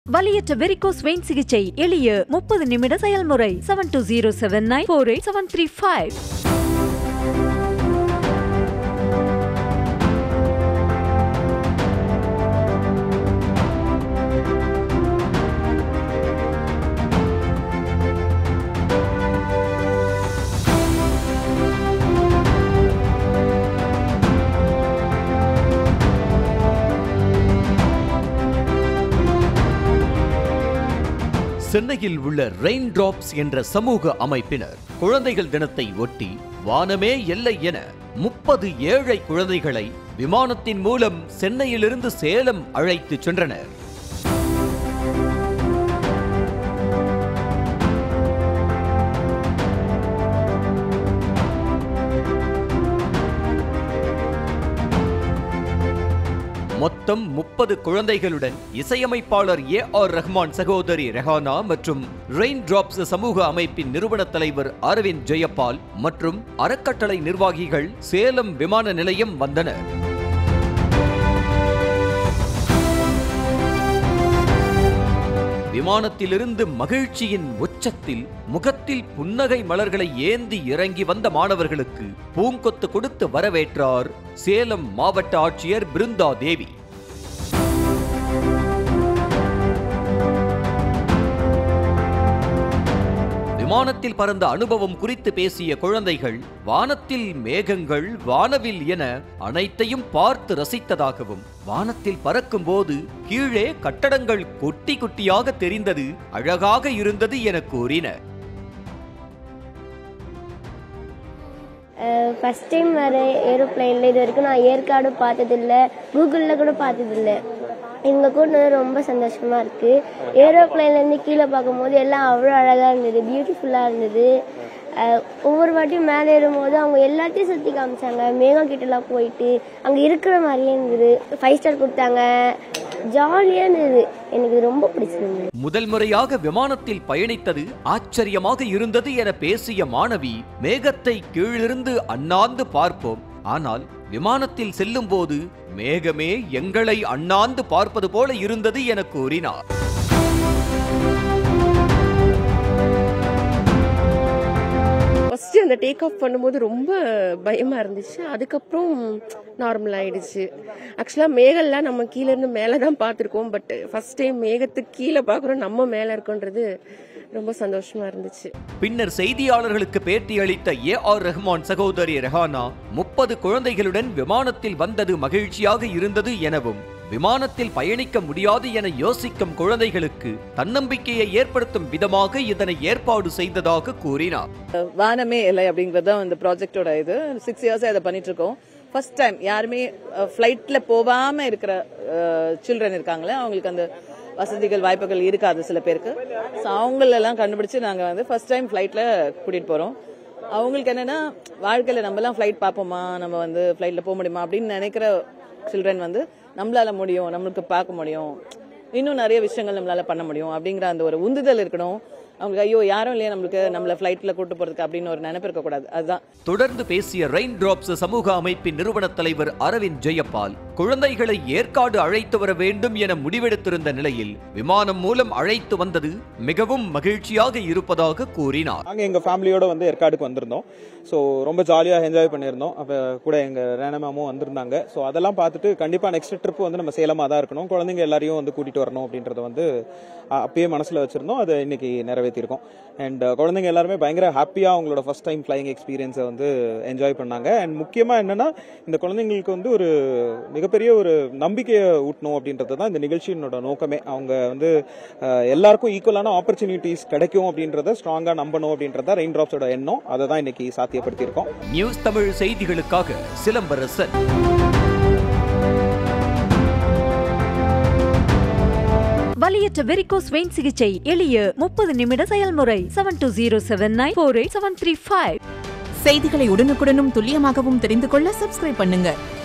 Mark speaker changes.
Speaker 1: வலியற்ற varicose vein சிகிச்சை எளிய முப்பது நிமிட செயல்முறை seven two zero seven nine four eight seven three five
Speaker 2: சென்னையில் உள்ள ரெயின் டிராப்ஸ் என்ற சமூக அமைப்பினர் குழந்தைகள் தினத்தை ஒட்டி வானமே எல்லை என முப்பது ஏழை குழந்தைகளை விமானத்தின் மூலம் சென்னையிலிருந்து சேலம் அழைத்துச் சென்றனர் மொத்தம் முப்பது குழந்தைகளுடன் இசையமைப்பாளர் ஏ ஆர் ரஹ்மான் சகோதரி ரெஹானா மற்றும் ரெயின் டிராப்ஸ் சமூக அமைப்பின் நிறுவன தலைவர் அரவிந்த் ஜெயபால் மற்றும் அறக்கட்டளை நிர்வாகிகள் சேலம் விமான நிலையம் வந்தனர் விமானத்திலிருந்து மகிழ்ச்சியின் உச்சத்தில் முகத்தில் புன்னகை மலர்களை ஏந்தி இறங்கி வந்த மாணவர்களுக்கு பூங்கொத்து கொடுத்து வரவேற்றார் சேலம் மாவட்ட ஆட்சியர் பிருந்தா தேவி விமானத்தில் பறந்த அனுபவம் குறித்து பேசிய குழந்தைகள் வானத்தில் மேகங்கள் வானவில் என அனைத்தையும் பார்த்து ரசித்ததாகவும் வானத்தில் பறக்கும்போது கீழே கட்டடங்கள் குட்டி குட்டியாக தெரிந்தது அழகாக இருந்தது என கூறினர்
Speaker 3: ஃபஸ்ட் டைம் வர ஏரோப்ளைனில் இது வரைக்கும் நான் ஏற்காடு பார்த்ததில்ல கூகுளில் கூட பார்த்ததில்ல இவங்க கூட ரொம்ப சந்தோஷமாக இருக்குது ஏரோப்ளைன்லேருந்து கீழே பார்க்கும்போது எல்லாம் அவ்வளோ அழகாக இருந்தது பியூட்டிஃபுல்லாக இருந்தது அஹ் ஒவ்வொரு வாட்டியும் மேலே ஏறும்போது அவங்க எல்லாத்தையும் சுற்றி காமிச்சாங்க மேகம் கிட்டலாம் போயிட்டு அங்கே இருக்கிற மாதிரியே இருந்தது ஃபைவ் ஸ்டார் கொடுத்தாங்க ஜாலியாக இருந்தது எனக்கு இது ரொம்ப பிடிச்சிருந்தது
Speaker 2: முதல் முறையாக விமானத்தில் பயணித்தது ஆச்சரியமாக இருந்தது என பேசிய மாணவி மேகத்தை கீழிருந்து அண்ணாந்து பார்ப்போம் ஆனால் விமானத்தில் செல்லும் போது மேகமே எங்களை அண்ணாந்து பார்ப்பது போல இருந்தது என கூறினார்
Speaker 4: ஃபர்ஸ்ட் அந்த டேக் ஆஃப் பண்ணும்போது ரொம்ப பயமா இருந்துச்சு அதுக்கப்புறம் நார்மல் ஆயிடுச்சு ஆக்சுவலா மேகம்லாம் நம்ம கீழ இருந்து மேல தான் பார்த்துருக்கோம் பட் ஃபர்ஸ்ட் டைம் மேகத்துக்கு கீழே பார்க்குறோம் நம்ம மேல இருக்கோன்றது ரொம்ப சந்தோஷமா இருந்துச்சு
Speaker 2: பின்னர் செய்தியாளர்களுக்கு பேட்டியளித்த ஏ ஆர் ரஹ்மான் சகோதரி ரெஹானா முப்பது குழந்தைகளுடன் விமானத்தில் வந்தது மகிழ்ச்சியாக இருந்தது எனவும் விமானத்தில் பயணிக்க முடியாது என யோசிக்கும் குழந்தைகளுக்கு தன்னம்பிக்கையை ஏற்படுத்தும் விதமாக இதனை ஏற்பாடு செய்ததாக கூறினார்
Speaker 5: வானமே இல்லை அப்படிங்கிறது தான் இந்த ப்ராஜெக்டோட இது சிக்ஸ் இயர்ஸ் அதை பண்ணிட்டு இருக்கோம் ஃபர்ஸ்ட் டைம் யாருமே ஃப்ளைட்ல போகாம இருக்கிற சில்ட்ரன் இருக்காங்களே அவங்களுக்கு அந்த வசதிகள் வாய்ப்புகள் இருக்காது சில பேருக்கு ஸோ அவங்களெல்லாம் கண்டுபிடிச்சு நாங்கள் வந்து ஃபர்ஸ்ட் டைம் ஃப்ளைட்ல கூட்டிட்டு போறோம் அவங்களுக்கு என்னன்னா வாழ்க்கையில நம்மலாம் ஃப்ளைட் பார்ப்போமா நம்ம வந்து ஃப்ளைட்ல போக முடியுமா அப்படின்னு நினைக்கிற சில்ட்ரன் வந்து நம்மளால முடியும் நம்மளுக்கு பார்க்க முடியும் இன்னும் நிறைய விஷயங்கள் நம்மளால பண்ண முடியும் அப்படிங்கிற அந்த ஒரு உந்துதல் இருக்கணும் அவங்களுக்கு ஐயோ யாரும் இல்லையா நம்மளுக்கு நம்மள ஃப்ளைட்ல கூட்டு போறதுக்கு அப்படின்னு ஒரு நினைப்பு இருக்கக்கூடாது அதுதான்
Speaker 2: தொடர்ந்து பேசிய ரெயின் டிராப்ஸ் சமூக அமைப்பின் நிறுவன தலைவர் அரவிந்த் ஜெயபால் குழந்தைகளை ஏற்காடு அழைத்து வர வேண்டும் என முடிவெடுத்திருந்த நிலையில் விமானம் மூலம் அழைத்து வந்தது மிகவும் மகிழ்ச்சியாக இருப்பதாக கூறினார்
Speaker 6: நாங்கள் எங்கள் ஃபேமிலியோட வந்து ஏற்காடுக்கு வந்திருந்தோம் ஸோ ரொம்ப ஜாலியாக என்ஜாய் பண்ணியிருந்தோம் அப்போ கூட எங்கள் ரேனமாமும் வந்திருந்தாங்க ஸோ அதெல்லாம் பார்த்துட்டு கண்டிப்பாக நெக்ஸ்ட் ட்ரிப் வந்து நம்ம சேலமாக தான் இருக்கணும் குழந்தைங்க எல்லாரையும் வந்து கூட்டிகிட்டு வரணும் அப்படின்றத வந்து அஹ், அப்பயே மனசில் வச்சுருந்தோம் அதை இன்னைக்கு நிறைவேற்றிருக்கோம் அண்ட் குழந்தைங்க எல்லாருமே பயங்கர ஹாப்பியாக அவங்களோட ஃபர்ஸ்ட் டைம் ஃப்ளைங் எக்ஸ்பீரியன்ஸை வந்து என்ஜாய் பண்ணாங்க அண்ட் முக்கியமாக என்னன்னா இந்த குழந்தைங்களுக்கு வந்து ஒரு மிகப்பெரிய ஒரு நம்பிக்கையை ஊட்டணும் அப்படின்றது தான் இந்த நிகழ்ச்சியினோட நோக்கமே அவங்க வந்து அஹ், எல்லாருக்கும் ஈக்குவலான ஆப்பர்ச்சுனிட்டிஸ் கிடைக்கும் அப்படின்றத ஸ்ட்ராங்காக நம்பணும் அப்படின்றத ரெயின் டிராப்ஸோட எண்ணம் அதை தான் இன்னைக்கு சாத்தியப்படுத்தியிருக்கோம்
Speaker 2: நியூஸ் தமிழ் செய்திகளுக்காக சிலம்பரசன்
Speaker 1: வலியற்ற வெரிகோஸ் வெயின் சிகிச்சை எளிய முப்பது நிமிட செயல்முறை seven two zero seven nine four eight seven three five
Speaker 7: செய்திகளை உடனுக்குடனும் துல்லியமாகவும் தெரிந்து கொள்ள சப்ஸ்கிரைப் பண்ணுங்க